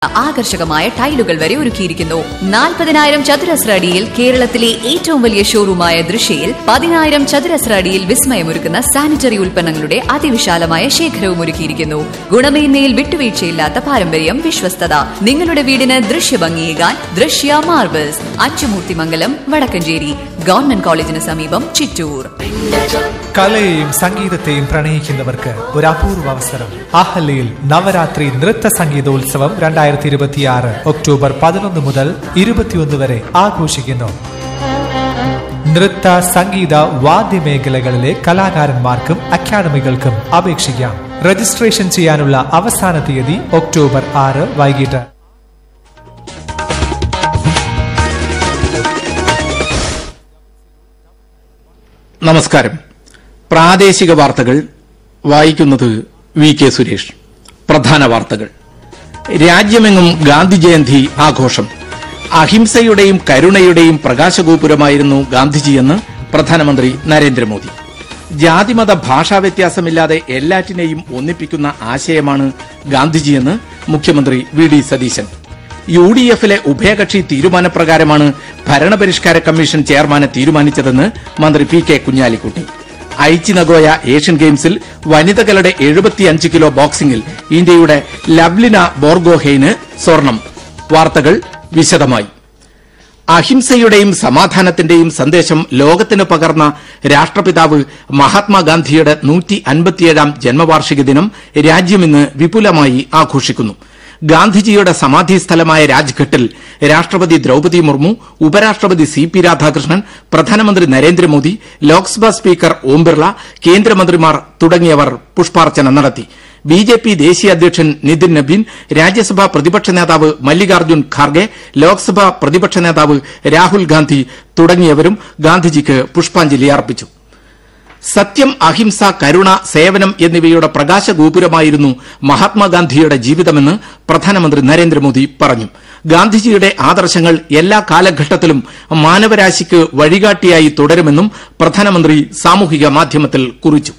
ആകർഷകമായ ടൈലുകൾ വരെ ഒരുക്കിയിരിക്കുന്നു നാൽപ്പതിനായിരം ചതുരശ്ര അടിയിൽ കേരളത്തിലെ ഏറ്റവും വലിയ ഷോറൂമായ ദൃശ്യയിൽ പതിനായിരം ചതുരശ്ര അടിയിൽ വിസ്മയമൊരുക്കുന്ന സാനിറ്ററി ഉൽപ്പന്നങ്ങളുടെ അതിവിശാലമായ ശേഖരവും ഒരുക്കിയിരിക്കുന്നു ഗുണമേന്മയിൽ വിട്ടുവീഴ്ചയില്ലാത്ത പാരമ്പര്യം വിശ്വസ്തത നിങ്ങളുടെ വീടിന് ദൃശ്യഭംഗിയേകാൻ ദൃശ്യ മാർബിൾസ് അച്ചുമൂർത്തിമംഗലം വടക്കഞ്ചേരി ഗവൺമെന്റ് കോളേജിന് സമീപം ചിറ്റൂർ കലയെയും സംഗീതത്തെയും പ്രണയിക്കുന്നവർക്ക് ഒരു അപൂർവ അവസരം അഹല്യയിൽ നവരാത്രി നൃത്ത സംഗീതോത്സവം രണ്ടായിരത്തി ഇരുപത്തിയാറ് ഒക്ടോബർ പതിനൊന്ന് മുതൽ ഇരുപത്തിയൊന്ന് വരെ ആഘോഷിക്കുന്നു നൃത്ത സംഗീത വാദ്യമേഖലകളിലെ കലാകാരന്മാർക്കും അക്കാദമികൾക്കും അപേക്ഷിക്കാം രജിസ്ട്രേഷൻ ചെയ്യാനുള്ള അവസാന തീയതി ഒക്ടോബർ ആറ് വൈകിട്ട് നമസ്കാരം പ്രാദേശിക വാർത്തകൾ വായിക്കുന്നത് വി കെ സുരേഷ് പ്രധാന വാർത്തകൾ രാജ്യമെങ്ങും ഗാന്ധി ജയന്തി ആഘോഷം അഹിംസയുടെയും കരുണയുടെയും പ്രകാശഗോപുരമായിരുന്നു ഗാന്ധിജിയെന്ന് പ്രധാനമന്ത്രി നരേന്ദ്രമോദി ജാതിമത ഭാഷാ വ്യത്യാസമില്ലാതെ എല്ലാറ്റിനെയും ഒന്നിപ്പിക്കുന്ന ആശയമാണ് ഗാന്ധിജിയെന്ന് മുഖ്യമന്ത്രി V D Satheesan U D എഫിലെ ഉഭയകക്ഷി തീരുമാനപ്രകാരമാണ് ഭരണപരിഷ്കാര കമ്മീഷൻ ചെയർമാനെ തീരുമാനിച്ചതെന്ന് മന്ത്രി P K Kunhalikutty Aichi Nagoya Asian ഗെയിംസിൽ വനിതകളുടെ എഴുപത്തിയഞ്ച് കിലോ ബോക്സിംഗിൽ ഇന്ത്യയുടെ ലവ്ലിന ബോർഗോഹെയ്ന് സ്വർണം വാർത്തകൾ വിശദമായി അഹിംസയുടെയും സമാധാനത്തിന്റെയും സന്ദേശം ലോകത്തിന് പകർന്ന രാഷ്ട്രപിതാവ് മഹാത്മാഗാന്ധിയുടെ നൂറ്റി അൻപത്തിയേഴാം ജന്മവാർഷിക ദിനം രാജ്യം ഇന്ന് വിപുലമായി ആഘോഷിക്കുന്നു ഗാന്ധിജിയുടെ സമാധി സ്ഥലമായ രാജ്ഘട്ടിൽ രാഷ്ട്രപതി ദ്രൌപതി മുർമു ഉപരാഷ്ട്രപതി സി പി രാധാകൃഷ്ണൻ പ്രധാനമന്ത്രി നരേന്ദ്രമോദി ലോക്സഭാ സ്പീക്കർ ഓം ബിർള കേന്ദ്രമന്ത്രിമാർ തുടങ്ങിയവർ പുഷ്പാർച്ചന നടത്തി ബി ജെ പി ദേശീയ അധ്യക്ഷൻ നിതിൻ നബീൻ രാജ്യസഭാ പ്രതിപക്ഷ നേതാവ് മല്ലികാർജ്ജുൻ ഖാർഗെ ലോക്സഭാ പ്രതിപക്ഷ നേതാവ് രാഹുൽ ഗാന്ധി തുടങ്ങിയവരും ഗാന്ധിജിക്ക് പുഷ്പാഞ്ജലി അർപ്പിച്ചു സത്യം അഹിംസ കരുണ സേവനം എന്നിവയുടെ പ്രകാശഗോപുരമായിരുന്നു മഹാത്മാഗാന്ധിയുടെ ജീവിതമെന്ന് പ്രധാനമന്ത്രി നരേന്ദ്രമോദി പറഞ്ഞു ഗാന്ധിജിയുടെ ആദർശങ്ങൾ എല്ലാ കാലഘട്ടത്തിലും മാനവരാശിക്ക് വഴികാട്ടിയായി തുടരുമെന്നും പ്രധാനമന്ത്രി സാമൂഹിക മാധ്യമത്തിൽ കുറിച്ചു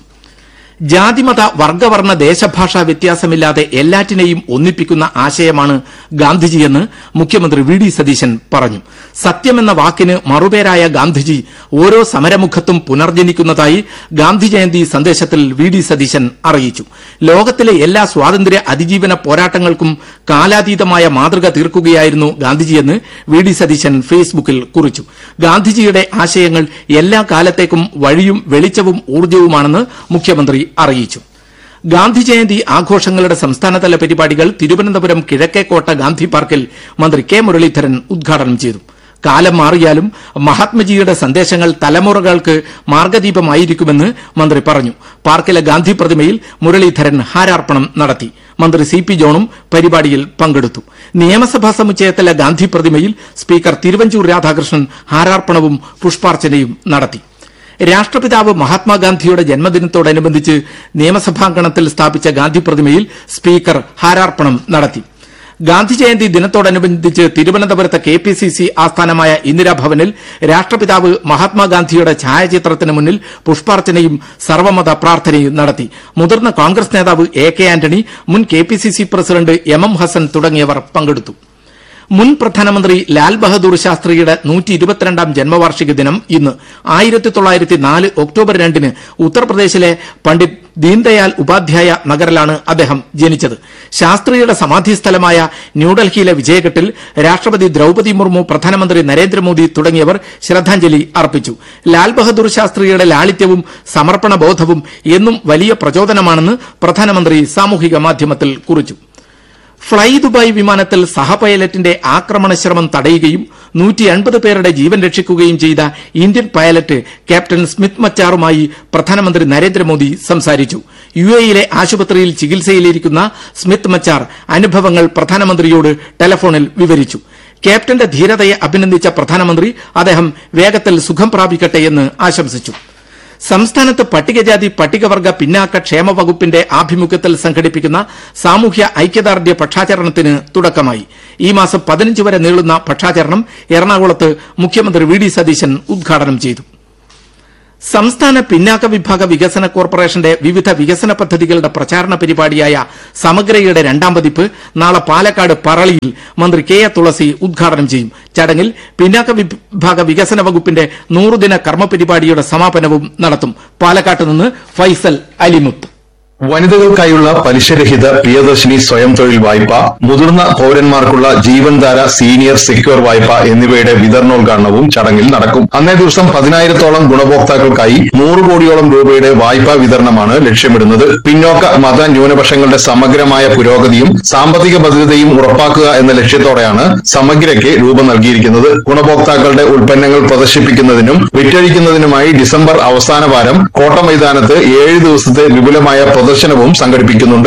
ജാതിമത വർഗവർണ്ണ ദേശഭാഷാ വ്യത്യാസമില്ലാതെ എല്ലാറ്റിനെയും ഒന്നിപ്പിക്കുന്ന ആശയമാണ് ഗാന്ധിജിയെന്ന് മുഖ്യമന്ത്രി വി ഡി സതീശൻ പറഞ്ഞു സത്യമെന്ന വാക്കിന് മറുപേരായ ഗാന്ധിജി ഓരോ സമരമുഖത്തും പുനർജനിക്കുന്നതായി ഗാന്ധി ജയന്തി സന്ദേശത്തിൽ വി ഡി സതീശൻ അറിയിച്ചു ലോകത്തിലെ എല്ലാ സ്വാതന്ത്ര്യ അതിജീവന പോരാട്ടങ്ങൾക്കും കാലാതീതമായ മാതൃക തീർക്കുകയായിരുന്നു ഗാന്ധിജിയെന്ന് വി ഡി സതീശൻ ഫേസ്ബുക്കിൽ കുറിച്ചു ഗാന്ധിജിയുടെ ആശയങ്ങൾ എല്ലാ കാലത്തേക്കും വഴിയും വെളിച്ചവും ഊർജ്ജവുമാണെന്ന് മുഖ്യമന്ത്രി അറിയിച്ചു ഗാന്ധി ജയന്തി ആഘോഷങ്ങളുടെ സംസ്ഥാനതല പരിപാടികൾ തിരുവനന്തപുരം കിഴക്കേക്കോട്ട ഗാന്ധി പാർക്കിൽ മന്ത്രി കെ മുരളീധരൻ ഉദ്ഘാടനം ചെയ്തു കാലം മാറിയാലും മഹാത്മജിയുടെ സന്ദേശങ്ങൾ തലമുറകൾക്ക് മാർഗദീപമായിരിക്കുമെന്ന് മന്ത്രി പറഞ്ഞു പാർക്കിലെ ഗാന്ധി പ്രതിമയിൽ മുരളീധരൻ ഹാരാർപ്പണം നടത്തി മന്ത്രി സി പി ജോണും പരിപാടിയിൽ പങ്കെടുത്തു നിയമസഭാ സമുച്ചയത്തിലെ ഗാന്ധി പ്രതിമയിൽ സ്പീക്കർ തിരുവഞ്ചൂർ രാധാകൃഷ്ണൻ ഹാരാർപ്പണവും പുഷ്പാർച്ചനയും നടത്തി രാഷ്ട്രപിതാവ് മഹാത്മാഗാന്ധിയുടെ ജന്മദിനത്തോടനുബന്ധിച്ച് നിയമസഭാങ്കണത്തിൽ സ്ഥാപിച്ച ഗാന്ധി പ്രതിമയിൽ സ്പീക്കർ ഹാരാർപ്പണം നടത്തി ഗാന്ധി ജയന്തി ദിനത്തോടനുബന്ധിച്ച് തിരുവനന്തപുരത്ത് കെ പി സി സി ആസ്ഥാനമായ ഇന്ദിരാഭവനിൽ രാഷ്ട്രപിതാവ് മഹാത്മാഗാന്ധിയുടെ ഛായാചിത്രത്തിന് മുന്നിൽ പുഷ്പാർച്ചനയും സർവമത പ്രാർത്ഥനയും നടത്തി മുതിർന്ന കോൺഗ്രസ് നേതാവ് എ കെ ആന്റണി മുൻ K P C C president M M Hassan തുടങ്ങിയവർ പങ്കെടുത്തു മുൻ പ്രധാനമന്ത്രി ലാൽ ബഹദൂർ ശാസ്ത്രിയുടെ നൂറ്റി ഇരുപത്തിരണ്ടാം ജന്മവാർഷിക ദിനം ഇന്ന് ആയിരത്തി തൊള്ളായിരത്തി നാല് ഒക്ടോബർ രണ്ടിന് ഉത്തർപ്രദേശിലെ പണ്ഡിറ്റ് ദീൻദയാൽ ഉപാധ്യായ നഗറിലാണ് അദ്ദേഹം ജനിച്ചത് ശാസ്ത്രിയുടെ സമാധി സ്ഥലമായ ന്യൂഡൽഹിയിലെ വിജയഘട്ടിൽ രാഷ്ട്രപതി ദ്രൌപതി മുർമു പ്രധാനമന്ത്രി നരേന്ദ്രമോദി തുടങ്ങിയവർ ശ്രദ്ധാഞ്ജലി അർപ്പിച്ചു ലാൽ ബഹദൂർ ശാസ്ത്രിയുടെ ലാളിത്യവും സമർപ്പണ ബോധവും എന്നും വലിയ പ്രചോദനമാണെന്ന് പ്രധാനമന്ത്രി സാമൂഹിക മാധ്യമത്തിൽ കുറിച്ചു ഫ്ളൈ ദുബായ് വിമാനത്തിൽ സഹപൈലറ്റിന്റെ ആക്രമണ ശ്രമം തടയുകയും നൂറ്റി അൻപത് പേരുടെ ജീവൻ രക്ഷിക്കുകയും ചെയ്ത ഇന്ത്യൻ പൈലറ്റ് ക്യാപ്റ്റൻ സ്മിത്ത് മച്ചാറുമായി പ്രധാനമന്ത്രി നരേന്ദ്രമോദി സംസാരിച്ചു യു എയിലെ ആശുപത്രിയിൽ ചികിത്സയിലിരിക്കുന്ന സ്മിത്ത് മച്ചാർ അനുഭവങ്ങൾ പ്രധാനമന്ത്രിയോട് ടെലഫോണിൽ വിവരിച്ചു ക്യാപ്റ്റന്റെ ധീരതയെ അഭിനന്ദിച്ച പ്രധാനമന്ത്രി അദ്ദേഹം വേഗത്തിൽ സുഖം പ്രാപിക്കട്ടെയെന്ന് ആശംസിച്ചു സംസ്ഥാനത്ത് പട്ടികജാതി പട്ടികവർഗ പിന്നാക്ക ക്ഷേമ വകുപ്പിന്റെ ആഭിമുഖ്യത്തിൽ സംഘടിപ്പിക്കുന്ന സാമൂഹ്യ ഐക്യദാർഢ്യ പക്ഷാചരണത്തിന് തുടക്കമായി ഈ മാസം പതിനഞ്ച് വരെ നീളുന്ന പക്ഷാചരണം എറണാകുളത്ത് മുഖ്യമന്ത്രി വി ഡി സതീശൻ ഉദ്ഘാടനം ചെയ്തു സംസ്ഥാന പിന്നാക്ക വിഭാഗ വികസന കോർപ്പറേഷന്റെ വിവിധ വികസന പദ്ധതികളുടെ പ്രചാരണ പരിപാടിയായ സമഗ്രയുടെ രണ്ടാം പതിപ്പ് നാളെ പാലക്കാട് പറളിയിൽ മന്ത്രി കെ എ തുളസി ഉദ്ഘാടനം ചെയ്യും ചടങ്ങിൽ പിന്നാക്ക വിഭാഗ വികസന വകുപ്പിന്റെ നൂറുദിന കർമ്മ പരിപാടിയുടെ സമാപനവും നടത്തും പാലക്കാട്ട് നിന്ന് ഫൈസൽ അലിമുത്ത് വനിതകൾക്കായുള്ള പലിശരഹിത പ്രിയദർശിനി സ്വയം തൊഴിൽ വായ്പ മുതിർന്ന പൌരന്മാർക്കുള്ള ജീവൻധാര സീനിയർ സെക്യൂർ വായ്പ എന്നിവയുടെ വിതരണോദ്ഘാടനവും ചടങ്ങിൽ നടക്കും അന്നേ ദിവസം പതിനായിരത്തോളം ഗുണഭോക്താക്കൾക്കായി നൂറ് കോടിയോളം രൂപയുടെ വായ്പാ വിതരണമാണ് ലക്ഷ്യമിടുന്നത് പിന്നോക്ക മത ന്യൂനപക്ഷങ്ങളുടെ സമഗ്രമായ പുരോഗതിയും സാമ്പത്തിക ഭദ്രതയും ഉറപ്പാക്കുക എന്ന ലക്ഷ്യത്തോടെയാണ് സമഗ്രയ്ക്ക് രൂപം നൽകിയിരിക്കുന്നത് ഗുണഭോക്താക്കളുടെ ഉൽപ്പന്നങ്ങൾ പ്രദർശിപ്പിക്കുന്നതിനും വിറ്റഴിക്കുന്നതിനുമായി ഡിസംബർ അവസാന വാരം കോട്ട മൈതാനത്ത് ഏഴ് ദിവസത്തെ വിപുലമായ പ്രദർശനവും സംഘടിപ്പിക്കുന്നുണ്ട്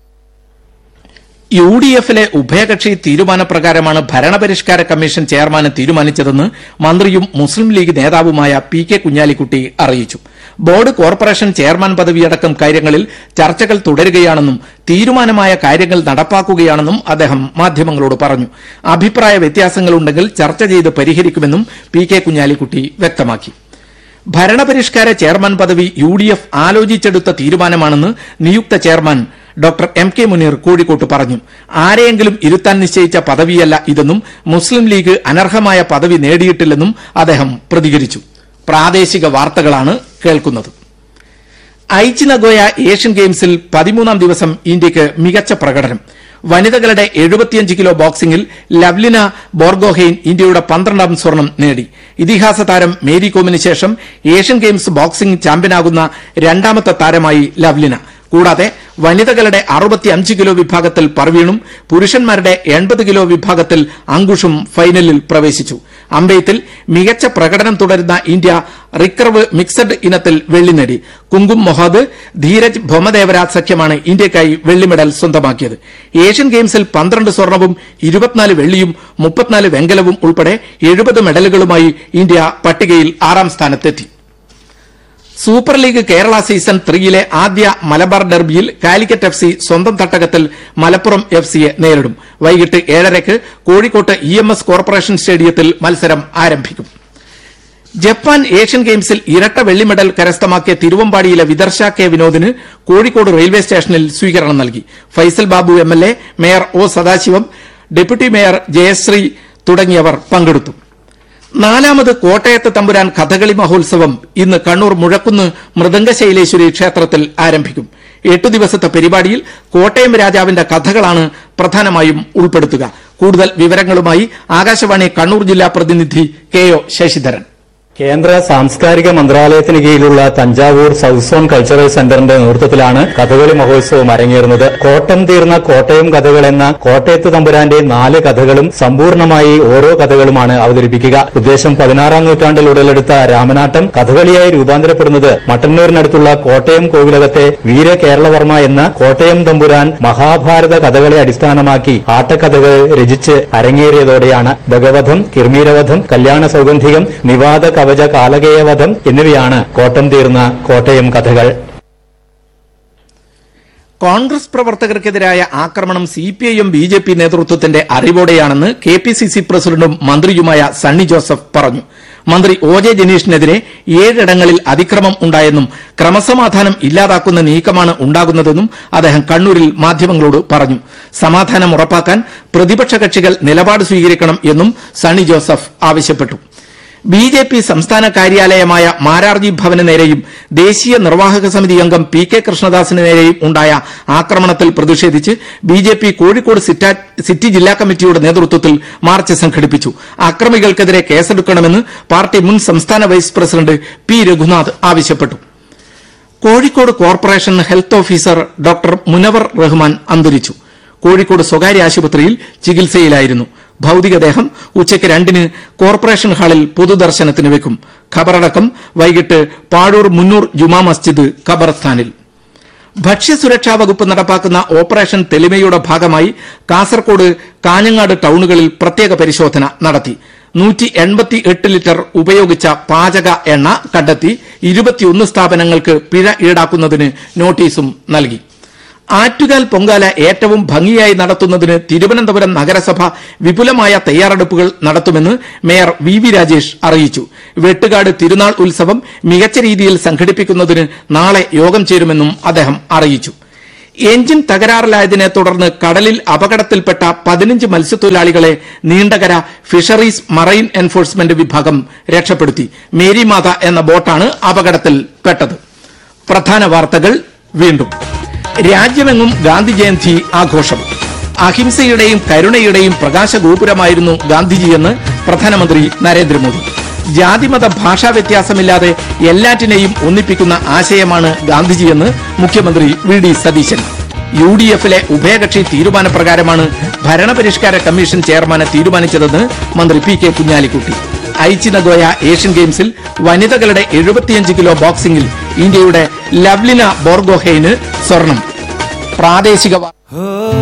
യു ഡി എഫിലെ ഉഭയകക്ഷി തീരുമാനപ്രകാരമാണ് ഭരണപരിഷ്കാര കമ്മീഷൻ ചെയർമാനെ തീരുമാനിച്ചതെന്ന് മന്ത്രിയും മുസ്ലിം ലീഗ് നേതാവുമായ പി കെ കുഞ്ഞാലിക്കുട്ടി അറിയിച്ചു ബോർഡ് കോർപ്പറേഷൻ ചെയർമാൻ പദവിയടക്കം കാര്യങ്ങളിൽ ചർച്ചകൾ തുടരുകയാണെന്നും തീരുമാനമായ കാര്യങ്ങൾ നടപ്പാക്കുകയാണെന്നും അദ്ദേഹം മാധ്യമങ്ങളോട് പറഞ്ഞു അഭിപ്രായ വ്യത്യാസങ്ങളുണ്ടെങ്കിൽ ചർച്ച ചെയ്ത് പരിഹരിക്കുമെന്നും പി കെ കുഞ്ഞാലിക്കുട്ടി വ്യക്തമാക്കി ഭരണപരിഷ്കാര ചെയർമാൻ പദവി യു ഡി എഫ് ആലോചിച്ചെടുത്ത തീരുമാനമാണെന്ന് നിയുക്ത chairman doctor M K Muneer കോഴിക്കോട്ട് പറഞ്ഞു ആരെയെങ്കിലും ഇരുത്താൻ നിശ്ചയിച്ച പദവിയല്ല ഇതെന്നും മുസ്ലിം ലീഗ് അനർഹമായ പദവി നേടിയിട്ടില്ലെന്നും അദ്ദേഹം പ്രതികരിച്ചു പ്രാദേശിക വാർത്തകളാണ് കേൾക്കുന്നത് ഐച്ചി നഗോയ ഏഷ്യൻ ഗെയിംസിൽ പതിമൂന്നാം ദിവസം ഇന്ത്യക്ക് മികച്ച പ്രകടനം വനിതകളുടെ എഴുപത്തിയഞ്ച് കിലോ ബോക്സിംഗിൽ ലവ്ലിന ബോർഗോഹെയിൻ ഇന്ത്യയുടെ പന്ത്രണ്ടാം സ്വർണം നേടി ഇതിഹാസ താരം മേരി കോമിന് ശേഷം ഏഷ്യൻ ഗെയിംസ് ബോക്സിംഗ് ചാമ്പ്യനാകുന്ന രണ്ടാമത്തെ താരമായി ലവ്ലിന കൂടാതെ വനിതകളുടെ അറുപത്തിയഞ്ച് കിലോ വിഭാഗത്തിൽ പർവീണും പുരുഷന്മാരുടെ എൺപത് കിലോ വിഭാഗത്തിൽ അങ്കുഷും ഫൈനലിൽ പ്രവേശിച്ചു അമ്പെയ്ത്തിൽ മികച്ച പ്രകടനം തുടരുന്ന ഇന്ത്യ റിക്കർവ് മിക്സഡ് ഇനത്തിൽ വെള്ളി നേടി കുങ്കും മൊഹാദ് ധീരജ് ഭൊമദേവരാജ് സഖ്യമാണ് ഇന്ത്യയ്ക്കായി വെള്ളി മെഡൽ സ്വന്തമാക്കിയത് ഏഷ്യൻ ഗെയിംസിൽ പന്ത്രണ്ട് സ്വർണവും ഇരുപത്തിനാല് വെള്ളിയും മുപ്പത്തിനാല് വെങ്കലവും ഉൾപ്പെടെ എഴുപത് മെഡലുകളുമായി ഇന്ത്യ പട്ടികയിൽ ആറാം സ്ഥാനത്തെത്തി super league Kerala season three ആദ്യ മലബാർ ഡെർബിയിൽ കാലിക്കറ്റ് എഫ് സി സ്വന്തം തട്ടകത്തിൽ മലപ്പുറം എഫ് സിയെ നേരിടും വൈകിട്ട് ഏഴരയ്ക്ക് കോഴിക്കോട്ട് ഇ എം എസ് കോർപ്പറേഷൻ സ്റ്റേഡിയത്തിൽ മത്സരം ആരംഭിക്കും ജപ്പാൻ ഏഷ്യൻ ഗെയിംസിൽ ഇരട്ട വെള്ളി മെഡൽ കരസ്ഥമാക്കിയ തിരുവമ്പാടിയിലെ വിദർശ കെ വിനോദിന് കോഴിക്കോട് റെയിൽവേ സ്റ്റേഷനിൽ സ്വീകരണം നൽകി Faisal Babu M L A mayor O Sadasivam deputy mayor Jayashree തുടങ്ങിയവർ പങ്കെടുത്തു നാലാമത് കോട്ടയത്ത് തമ്പുരാൻ കഥകളി മഹോത്സവം ഇന്ന് കണ്ണൂർ മുഴക്കുന്ന് മൃദംഗശൈലേശ്വരി ക്ഷേത്രത്തിൽ ആരംഭിക്കും എട്ടു ദിവസത്തെ പരിപാടിയിൽ കോട്ടയം രാജാവിന്റെ കഥകളാണ് പ്രധാനമായും ഉൾപ്പെടുത്തുക കൂടുതൽ വിവരങ്ങളുമായി ആകാശവാണി കണ്ണൂർ ജില്ലാ പ്രതിനിധി കെ ഒ ശശിധരൻ കേന്ദ്ര സാംസ്കാരിക മന്ത്രാലയത്തിന് കീഴിലുള്ള തഞ്ചാവൂർ സൌത്ത് സോൺ കൾച്ചറൽ സെന്ററിന്റെ നേതൃത്വത്തിലാണ് കഥകളി മഹോത്സവം അരങ്ങേറുന്നത് കോട്ടം തീർന്ന കോട്ടയം കഥകൾ എന്ന കോട്ടയത്ത് തമ്പുരാന്റെ നാല് കഥകളും സമ്പൂർണമായി ഓരോ കഥകളുമാണ് അവതരിപ്പിക്കുക ഉദ്ദേശം പതിനാറാം നൂറ്റാണ്ടിൽ ഉടലെടുത്ത രാമനാട്ടം കഥകളിയായി രൂപാന്തരപ്പെടുന്നത് മട്ടന്നൂരിനടുത്തുള്ള കോട്ടയം കോവിലകത്തെ വീര കേരളവർമ്മ എന്ന കോട്ടയം തമ്പുരാൻ മഹാഭാരത കഥകളെ അടിസ്ഥാനമാക്കി ആട്ടക്കഥകൾ രചിച്ച് അരങ്ങേറിയതോടെയാണ് ഭഗവധം കിർമീരവധം കല്യാണ സൗഗന്ധികം നിവാദ കവച കാലകേയവധം എന്നിവയാണ് കോട്ടം തീർന്ന കോട്ടയം കഥകൾ കോൺഗ്രസ് പ്രവർത്തകർക്കെതിരായ ആക്രമണം C P I M B J P നേതൃത്വത്തിന്റെ അറിവോടെയാണെന്ന് കെ പി സി സി പ്രസിഡന്റും മന്ത്രിയുമായ സണ്ണി ജോസഫ് പറഞ്ഞു മന്ത്രി ഒ ജെ ജനീഷിനെതിരെ ഏഴിടങ്ങളിൽ അതിക്രമം ഉണ്ടായെന്നും ക്രമസമാധാനം ഇല്ലാതാക്കുന്ന നീക്കമാണ് ഉണ്ടാകുന്നതെന്നും അദ്ദേഹം കണ്ണൂരിൽ മാധ്യമങ്ങളോട് പറഞ്ഞു സമാധാനം ഉറപ്പാക്കാൻ പ്രതിപക്ഷ കക്ഷികൾ നിലപാട് സ്വീകരിക്കണം എന്നും സണ്ണി ജോസഫ് ആവശ്യപ്പെട്ടു ബി ജെ പി സംസ്ഥാന കാര്യാലയമായ മാരാർജി ഭവന് നേരെയും ദേശീയ നിർവാഹക സമിതി അംഗം പി കെ കൃഷ്ണദാസിന് നേരെയും ഉണ്ടായ ആക്രമണത്തിൽ പ്രതിഷേധിച്ച് ബി ജെ പി കോഴിക്കോട് സിറ്റാ- സിറ്റി ജില്ലാ കമ്മിറ്റിയുടെ നേതൃത്വത്തിൽ മാർച്ച് സംഘടിപ്പിച്ചു അക്രമികൾക്കെതിരെ കേസെടുക്കണമെന്ന് പാർട്ടി മുൻ സംസ്ഥാന വൈസ് പ്രസിഡന്റ് പി രഘുനാഥ് ആവശ്യപ്പെട്ടു Kozhikode corporation health officer doctor Munavar Rahman അന്തരിച്ചു കോഴിക്കോട് സ്വകാര്യ ആശുപത്രിയിൽ ചികിത്സയിലായിരുന്നു ഭൌതികദേഹം ഉച്ചയ്ക്ക് രണ്ടിന് കോർപ്പറേഷൻ ഹാളിൽ പൊതുദർശനത്തിന് വെക്കും ഖബറടക്കം വൈകിട്ട് പാഴൂർ മുന്നൂർ ജുമാ മസ്ജിദ് ഖബർസ്ഥാനിൽ ഭക്ഷ്യസുരക്ഷാ വകുപ്പ് നടപ്പാക്കുന്ന ഓപ്പറേഷൻ തെളിമയുടെ ഭാഗമായി കാസർകോട് കാഞ്ഞങ്ങാട് ടൌണുകളിൽ പ്രത്യേക പരിശോധന നടത്തി നൂറ്റി എൺപത്തി എട്ട് ലിറ്റർ ഉപയോഗിച്ച പാചക എണ്ണ കണ്ടെത്തി ഇരുപത്തിയൊന്ന് സ്ഥാപനങ്ങൾക്ക് പിഴ ഈടാക്കുന്നതിന് നോട്ടീസും നൽകി ആറ്റുകാൽ പൊങ്കാല ഏറ്റവും ഭംഗിയായി നടത്തുന്നതിന് തിരുവനന്തപുരം നഗരസഭ വിപുലമായ തയ്യാറെടുപ്പുകൾ നടത്തുമെന്ന് മേയർ വി വി രാജേഷ് അറിയിച്ചു വെട്ടുകാട് തിരുനാൾ ഉത്സവം മികച്ച രീതിയിൽ സംഘടിപ്പിക്കുന്നതിന് നാളെ യോഗം ചേരുമെന്നും അദ്ദേഹം അറിയിച്ചു എഞ്ചിൻ തകരാറിലായതിനെ തുടർന്ന് കടലിൽ അപകടത്തിൽപ്പെട്ട പതിനഞ്ച് മത്സ്യത്തൊഴിലാളികളെ നീണ്ടകര ഫിഷറീസ് മറൈൻ എൻഫോഴ്സ്മെന്റ് വിഭാഗം രക്ഷപ്പെടുത്തി മേരിമാത എന്ന ബോട്ടാണ് അപകടത്തിൽപ്പെട്ടത് പ്രധാന വാർത്തകൾ വീണ്ടും രാജ്യമെങ്ങും ഗാന്ധി ജയന്തി ആഘോഷം അഹിംസയുടെയും കരുണയുടെയും പ്രകാശഗോപുരമായിരുന്നു ഗാന്ധിജിയെന്ന് പ്രധാനമന്ത്രി നരേന്ദ്രമോദി ജാതിമത ഭാഷാ വ്യത്യാസമില്ലാതെ എല്ലാറ്റിനെയും ഒന്നിപ്പിക്കുന്ന ആശയമാണ് ഗാന്ധിജിയെന്ന് മുഖ്യമന്ത്രി V D Satheesan U D എഫിലെ ഉഭയകക്ഷി തീരുമാനപ്രകാരമാണ് ഭരണപരിഷ്കാര കമ്മീഷൻ ചെയർമാനെ തീരുമാനിച്ചതെന്ന് മന്ത്രി P K Kunhalikutty Aichi Nagoya Asian ഗെയിംസിൽ വനിതകളുടെ എഴുപത്തിയഞ്ച് കിലോ ബോക്സിംഗിൽ ഇന്ത്യയുടെ ലവ്ലിന ബോർഗോഹെയിന് സ്വർണം പ്രാദേശിക വാ-